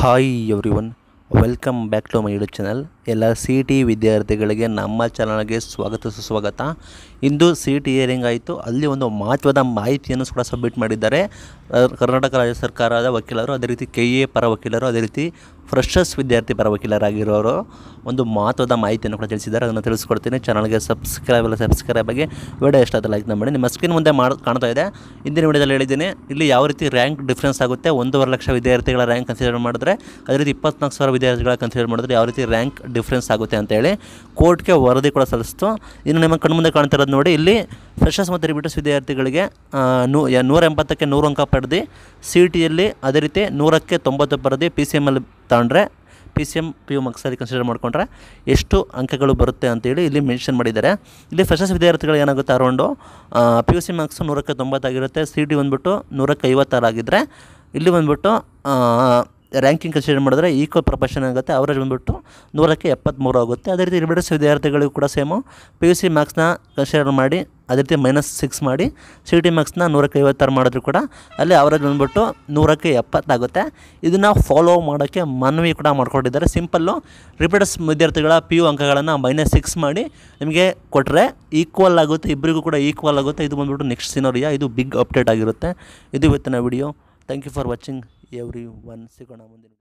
hi everyone welcome back to my YouTube channel ಎಲ್ಲ C T ವಿದ್ಯಾರ್ಥಿಗಳಿಗೆ ನಮ್ಮ ಚಾನಲ್ಗೆ ಸ್ವಾಗತ ಸುಸ್ವಾಗತ ಇಂದು ಸಿ ಟಿ ಹಿಯರಿಂಗ್ ಆಯಿತು ಅಲ್ಲಿ ಒಂದು ಮಹತ್ವದ ಮಾಹಿತಿಯನ್ನು ಕೂಡ ಸಬ್ಮಿಟ್ ಮಾಡಿದ್ದಾರೆ ಅಹ್, ಕರ್ನಾಟಕ ರಾಜ್ಯ ಸರ್ಕಾರದ ವಕೀಲರು ಅದೇ ರೀತಿ ಕೆ ಎ ಪರ ವಕೀಲರು ಅದೇ ರೀತಿ ಫ್ರೆಶರ್ಸ್ ವಿದ್ಯಾರ್ಥಿ ಪರ ವಕೀಲರಾಗಿರೋರು ಒಂದು ಮಹತ್ವದ ಮಾಹಿತಿಯನ್ನು ಕೂಡ ತಿಳಿಸಿದ್ದಾರೆ ಅದನ್ನು ತಿಳಿಸ್ಕೊಡ್ತೀನಿ ಚಾನಲ್ಗೆ ಸಬ್ಸ್ಕ್ರೈಬ್ ಎಲ್ಲ ಸಬ್ಸ್ಕ್ರೈಬ್ ಆಗಿ ವಿಡಿಯೋ ಇಷ್ಟ ಆದ ಲೈಕ್ ಮಾಡಿ ನಿಮ್ಮ ಸ್ಕ್ರೀನ್ ಮುಂದೆ ಮಾಡ್ ಕಾಣ್ತಾ ಇದೆ ಇಂದಿನ ವಿಡಿಯೋದಲ್ಲಿ ಹೇಳಿದ್ದೀನಿ ಇಲ್ಲಿ ಯಾವ ರೀತಿ ರ್ಯಾಂಕ್ ಡಿಫ್ರೆನ್ಸ್ ಆಗುತ್ತೆ ಒಂದೂವರೆ ಲಕ್ಷ ವಿದ್ಯಾರ್ಥಿಗಳ ರ್ಯಾಂಕ್ ಕನ್ಸಿಡರ್ ಮಾಡಿದ್ರೆ ಅದೇ ರೀತಿ ಇಪ್ಪತ್ನಾಲ್ಕು ಸಾವಿರ ವಿದ್ಯಾರ್ಥಿಗಳ ಕನ್ಸಿಡರ್ ಮಾಡಿದ್ರೆ ಯಾವ ರೀತಿ ರ್ಯಾಂಕ್ ಡಿಫ್ರೆನ್ಸ್ ಆಗುತ್ತೆ ಅಂತೇಳಿ ಕೋರ್ಟ್ಗೆ ವರದಿ ಕೂಡ ಸಲ್ಲಿಸ್ತು ಇನ್ನು ನಿಮ್ಮ ಕಣ್ಮುಂದೆ ಕಾಣ್ತಾ ಇರೋದು ನೋಡಿ ಇಲ್ಲಿ ಫ್ರೆಶರ್ಸ್ ಮತ್ತು ರಿಬಿಟರ್ಸ್ ವಿದ್ಯಾರ್ಥಿಗಳಿಗೆ ಆ, ನೂ ಯ- ನೂರ ಎಂಬತ್ತಕ್ಕೆ ನೂರು ಅಂಕ ಪಡೆದು ಸಿ ಟಿಯಲ್ಲಿ ಅದೇ ರೀತಿ ನೂರಕ್ಕೆ ತೊಂಬತ್ತು ಪಡೆದು ಪಿ ಸಿ ಎಮ್ಮಲ್ಲಿ ತಗೊಂಡ್ರೆ P C M P U ಮಕ್ಸಲ್ಲಿ ಕನ್ಸಿಡರ್ ಮಾಡಿಕೊಂಡ್ರೆ ಎಷ್ಟು ಅಂಕಗಳು ಬರುತ್ತೆ ಅಂತೇಳಿ ಇಲ್ಲಿ ಮೆನ್ಷನ್ ಮಾಡಿದ್ದಾರೆ ಇಲ್ಲಿ ಫ್ರೆಶರ್ಸ್ ವಿದ್ಯಾರ್ಥಿಗಳು ಏನಾಗುತ್ತೆ around P U C marks ನೂರಕ್ಕೆ ತೊಂಬತ್ತಾಗಿರುತ್ತೆ ಸಿ ಟಿ ಬಂದ್ಬಿಟ್ಟು ನೂರಕ್ಕೆ ಐವತ್ತಾರು ಆಗಿದ್ದರೆ ಇಲ್ಲಿ ಬಂದ್ಬಿಟ್ಟು ರ್ಯಾಂಕಿಂಗ್ ಕನ್ಸಿಡರ್ ಮಾಡಿದ್ರೆ ಈಕ್ವಲ್ ಪ್ರೊಪೋರ್ಷನ್ ಆಗುತ್ತೆ ಅವರೇಜ್ ಬಂದ್ಬಿಟ್ಟು ನೂರಕ್ಕೆ ಎಪ್ಪತ್ತ್ಮೂರು ಆಗುತ್ತೆ ಅದೇ ರೀತಿ ರಿಬಿಡರ್ಸ್ ವಿದ್ಯಾರ್ಥಿಗಳಿಗೂ ಕೂಡ ಸೇಮು ಪಿ ಯು ಸಿ ಮಾರ್ಕ್ಸ್ನ ಕನ್ಸಿಡರ್ ಮಾಡಿ ಅದೇ ರೀತಿ ಮೈನಸ್ ಸಿಕ್ಸ್ ಮಾಡಿ ಸಿ ಟಿ ಮಾರ್ಕ್ಸ್ನ ನೂರಕ್ಕೆ ಐವತ್ತಾರು ಮಾಡಿದ್ರು ಕೂಡ ಅಲ್ಲಿ ಅವರೇಜ್ ಬಂದ್ಬಿಟ್ಟು ನೂರಕ್ಕೆ ಎಪ್ಪತ್ತಾಗುತ್ತೆ ಇದನ್ನು ಫಾಲೋ ಮಾಡೋಕ್ಕೆ ಮನವಿ ಕೂಡ ಮಾಡ್ಕೊಂಡಿದ್ದಾರೆ ಸಿಂಪಲ್ಲು ರಿಪೀಟರ್ಸ್ ವಿದ್ಯಾರ್ಥಿಗಳ ಪಿ ಯು ಅಂಕಗಳನ್ನು ಮೈನಸ್ ಸಿಕ್ಸ್ ಮಾಡಿ ನಿಮಗೆ ಕೊಟ್ಟರೆ ಈಕ್ವಲ್ ಆಗುತ್ತೆ ಇಬ್ಬರಿಗೂ ಕೂಡ ಈಕ್ವಲ್ ಆಗುತ್ತೆ ಇದು ಬಂದ್ಬಿಟ್ಟು ನೆಕ್ಸ್ಟ್ ಸಿನೋರಿಯಾ ಇದು ಬಿಗ್ ಅಪ್ಡೇಟ್ ಆಗಿರುತ್ತೆ ಇದು ಇವತ್ತಿನ video thank you for watching everyone ಸಿಗೋಣ ಮುಂದಿನ